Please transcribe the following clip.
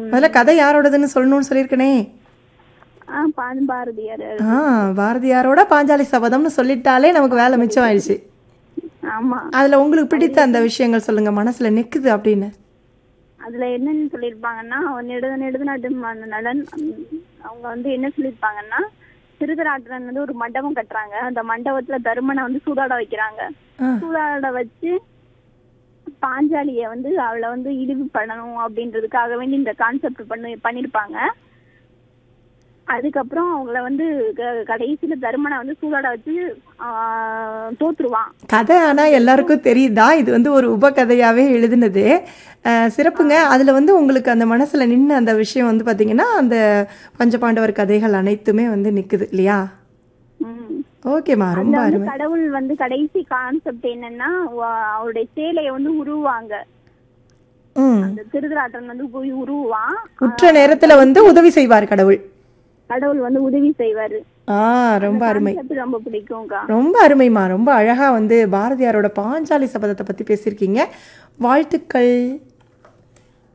முதல்ல கதை யாரோடதுன்னு சொல்லணும்னு சொல்லியிருக்கனே ஆ பா- பாரதியார் ஆ பாரதியாரோட பாஞ்சாலி சபதம்னு சொல்லிட்டாலே நமக்கு வேலை மிச்சம் ஆயிடுச்சு ஆமா அதுல உங்களுக்கு பிடித்த அந்த விஷயங்கள் சொல்லுங்க மனசுல நிக்குது அப்படின்னு அதுல என்னன்னு சொல்லியிருப்பாங்கன்னா நெடு நெடுநாட்டு ம- நலன் உம், அவங்க வந்து என்ன சொல்லியிருப்பாங்கன்னா திருதராட்டிரன் வந்து ஒரு மண்டபம் கட்டுறாங்க அந்த மண்டபத்துல தருமனை வந்து சூதாட வைக்கிறாங்க ஆ. சூதாட வச்சு பாஞ்சாலிய வந்து அவளை வந்து இழிவு பண்ணணும் அப்படின்றதுக்காக வேண்டி இந்த கான்செப்ட் பண்ணி பண்ணிருப்பாங்க அதுக்கப்புறம் அவங்கள வந்து க- கடைசியில தருமனை வந்து சூதாட வச்சு ஆஹ், தோத்துருவான் கதை ஆனா எல்லாருக்கும் தெரியுதா இது வந்து ஒரு உபகதையாவே எழுதுனது அஹ், சிறப்புங்க அதுல வந்து உங்களுக்கு அந்த மனசுல நின்ன அந்த விஷயம் வந்து பாத்தீங்கன்னா அந்த பஞ்சபாண்டவர் கதைகள் அனைத்துமே வந்து நிக்குது இல்லையா உம் ஓகேம்மா ரொம்ப அதுல வந்து அருமை கடவுள் வந்து கடைசி கான்செப்ட் என்னன்னா வ- அவருடைய சேலைய வந்து உருவாங்க ம் அந்த திருதராட்டன் வந்து போய் உருவான் உற்ற நேரத்துல வந்து உதவி செய்வார் கடவுள் கடவுள் வந்து உதவி செய்வாரு ஆ ரொம்ப அருமை concept ரொம்ப பிடிக்கும்க்கா ரொம்ப அருமைமா ரொம்ப அழகா வந்து பாரதியாரோட பாஞ்சாலி சபதத்தை பத்தி பேசியிருக்கீங்க வாழ்த்துக்கள்